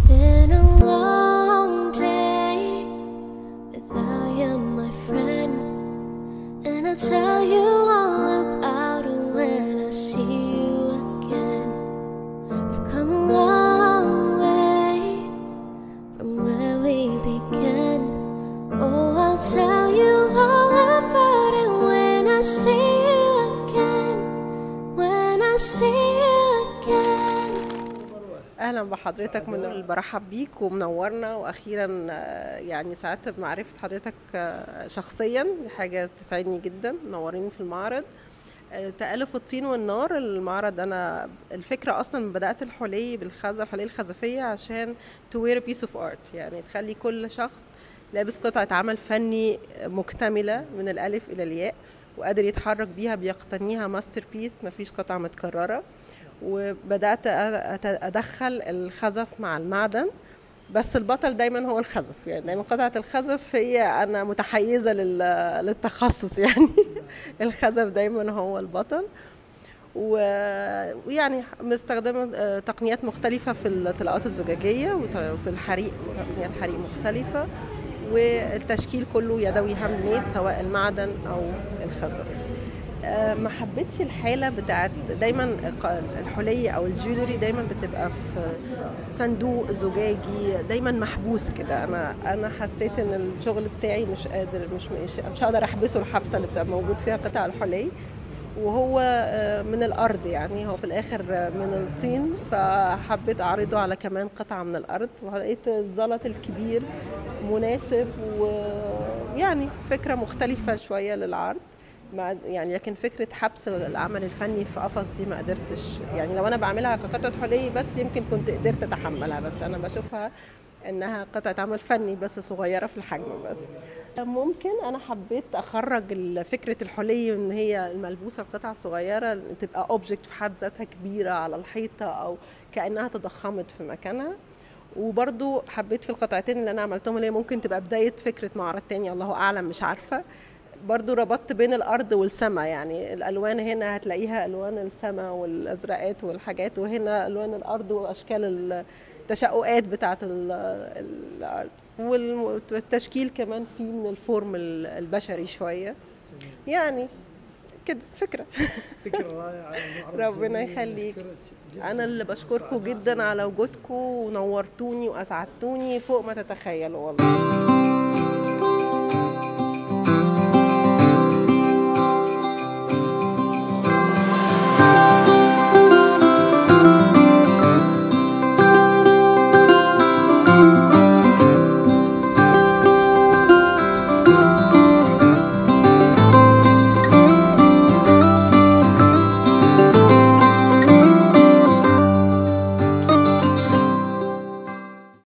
been a long day without you, my friend. And I'll tell you all about it when I see you again. We've come a long way from where we began. Oh, I'll tell you all about it when I see you again. When I see you again. اهلا بحضرتك من برحب بيك ومنورنا واخيرا آه، يعني سعدت بمعرفه حضرتك آه، شخصيا دي حاجه تسعدني جدا منورين في المعرض آه، تألف الطين والنار المعرض انا الفكره اصلا بدات الحلي بالخزف الحلي الخزفيه عشان to wear a piece of art يعني تخلي كل شخص لابس قطعه عمل فني مكتمله من الالف الى الياء وقادر يتحرك بيها بيقتنيها ماستر بيس مفيش قطعه متكرره وبدات أ- أت- ادخل الخزف مع المعدن بس البطل دايما هو الخزف يعني دايما قطعه الخزف هي انا متحيزه لل- للتخصص يعني الخزف دايما هو البطل و- ويعني مستخدمه آه، تقنيات مختلفه في الطلاقات الزجاجيه وت- وفي الحريق تقنيات حريق مختلفه والتشكيل كله يدوي هاند ميد سواء المعدن او الخزف آه، ما حبيتش الحاله بتاعت دايما الق- الحلي او الجولري دايما بتبقى في صندوق زجاجي دايما محبوس كده انا انا حسيت ان الشغل بتاعي مش قادر مش مش, مش هقدر احبسه الحبسه اللي بتبقى موجود فيها قطع الحلي وهو آه، من الارض يعني هو في الاخر آه، من الطين فحبيت اعرضه على كمان قطعه من الارض ولقيت الزلط الكبير مناسب ويعني فكره مختلفه شويه للعرض مع يعني لكن فكره حبس العمل الفني في قفص دي ما قدرتش يعني لو انا بعملها كقطعه حلي بس يمكن كنت قدرت اتحملها بس انا بشوفها انها قطعه عمل فني بس صغيره في الحجم بس ممكن انا حبيت اخرج ال- فكره الحلي ان هي الملبوسه القطعه الصغيره تبقى اوبجكت في حد ذاتها كبيره على الحيطه او كانها تضخمت في مكانها وبرضو حبيت في القطعتين اللي انا عملتهم اللي هي ممكن تبقى بدايه فكره معرض تاني الله اعلم مش عارفه برضو ربطت بين الارض والسماء يعني الالوان هنا هتلاقيها الوان السماء والازرقات والحاجات وهنا الوان الارض واشكال التشققات بتاعه ال- الارض والم- والتشكيل كمان فيه من الفورم ال- البشري شويه يعني كده فكره فكرة رائعة المعرض ربنا جميل، يخليك. أشكرك جداً. انا اللي بشكركم جدا على وجودكم ونورتوني واسعدتوني فوق ما تتخيلوا والله